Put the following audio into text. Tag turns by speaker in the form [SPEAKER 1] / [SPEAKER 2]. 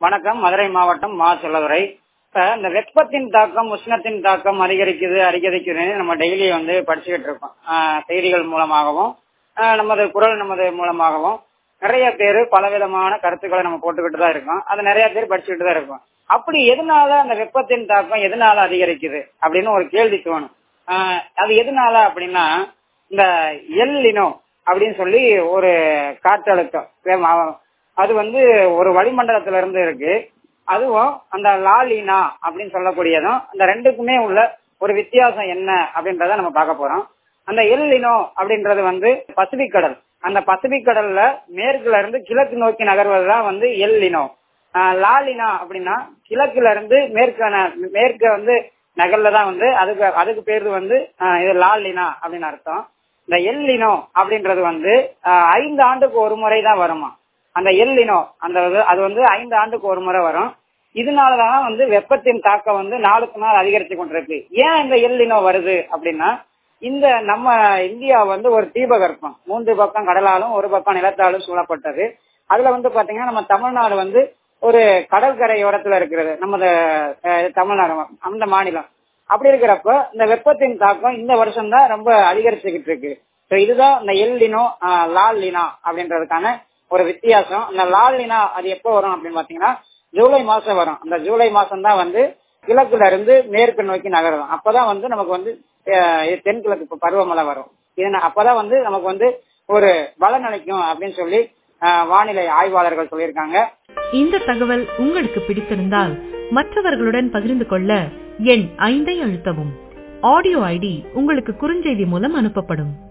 [SPEAKER 1] வணக்கம் மதுரை மாவட்டம் மா செல்லதுரை இப்ப இந்த வெப்பத்தின் தாக்கம் உஷ்ணத்தின் தாக்கம் அதிகரிக்குது அதிகரிக்குதுன்னு நம்ம டெய்லி வந்து படிச்சுக்கிட்டு இருக்கோம் ஆஹ் செய்திகள் மூலமாகவும் ஆஹ் நமது குரல் நமது மூலமாகவும் நிறைய பேர் பலவிதமான கருத்துக்களை நம்ம போட்டுக்கிட்டு தான் இருக்கோம் அது நிறைய பேர் படிச்சுக்கிட்டு தான் இருக்கோம் அப்படி எதனால அந்த வெப்பத்தின் தாக்கம் எதனால அதிகரிக்குது அப்படின்னு ஒரு கேள்வி தோணும் ஆஹ் அது எதனால அப்படின்னா இந்த எல்லினோ அப்படின்னு சொல்லி ஒரு காற்றழுத்தம் வேம் அவ- அது வந்து ஒரு வளிமண்டலத்துல இருந்து இருக்கு அதுவும் அந்த லாலினா அப்படின்னு சொல்லக்கூடியதும் அந்த ரெண்டுக்குமே உள்ள ஒரு வித்தியாசம் என்ன அப்படின்றத நம்ம பார்க்க போறோம் அந்த எல்லினோ அப்படின்றது வந்து பசிபிக் கடல் அந்த பசிபிக் கடல்ல மேற்குல இருந்து கிழக்கு நோக்கி நகர்வதுதான் வந்து எல்லினோ ஆஹ் லாலினா அப்படின்னா கிழக்குல இருந்து மேற்கு மேற்கு வந்து நகர்ல தான் வந்து அதுக்கு அதுக்கு பேரு வந்து ஆஹ் இது லாலினா அப்படின்னு அர்த்தம் இந்த எல்லினோ அப்படின்றது வந்து ஆஹ் ஐந்து ஆண்டுக்கு ஒரு முறை தான் வருமா அந்த எல்லினோ அந்த இது- அது வந்து ஐந்து ஆண்டுக்கு ஒரு முறை வரும் இதனாலதான் வந்து வெப்பத்தின் தாக்கம் வந்து நாளுக்கு நாள் அதிகரித்து கொண்டிருக்கு ஏன் இந்த எல்லினோ வருது அப்படின்னா இந்த நம்ம இந்தியா வந்து ஒரு தீபகற்பம் மூன்று பக்கம் கடலாலும் ஒரு பக்கம் நிலத்தாலும் சூழப்பட்டது அதுல வந்து பாத்தீங்கன்னா நம்ம தமிழ்நாடு வந்து ஒரு கடற்கரையோரத்துல இருக்கிறது நமது அஹ், தமிழ்நாடு அந்த மாநிலம் அப்படி இருக்கிறப்ப இந்த வெப்பத்தின் தாக்கம் இந்த வருஷம் தான் ரொம்ப அதிகரிச்சுக்கிட்டு இருக்கு So இதுதான் இந்த எல்லினோ லாலினா அப்படின்றதுக்கான ஒரு வித்தியாசம் இந்த லாலினா அது எப்போ வரும் அப்படின்னு பாத்தீங்கன்னா ஜூலை மாசம் வரும் அந்த ஜூலை மாசம் தான் வந்து கிழக்குல இருந்து மேற்கு நோக்கி நகரும் அப்பதான் வந்து நமக்கு வந்து அஹ், இது தென்கிழக்கு பருவமழை வரும் இது ந- அப்பதான் வந்து நமக்கு வந்து ஒரு பலன் அளிக்கும் அப்படின்னு சொல்லி அஹ், வானிலை ஆய்வாளர்கள் சொல்லியிருக்காங்க
[SPEAKER 2] இந்த தகவல் உங்களுக்கு பிடித்திருந்தால் மற்றவர்களுடன் பகிர்ந்து கொள்ள எண் ஐந்தை அழுத்தவும் ஆடியோ ஐடி உங்களுக்கு குறுஞ்செய்தி மூலம் அனுப்பப்படும்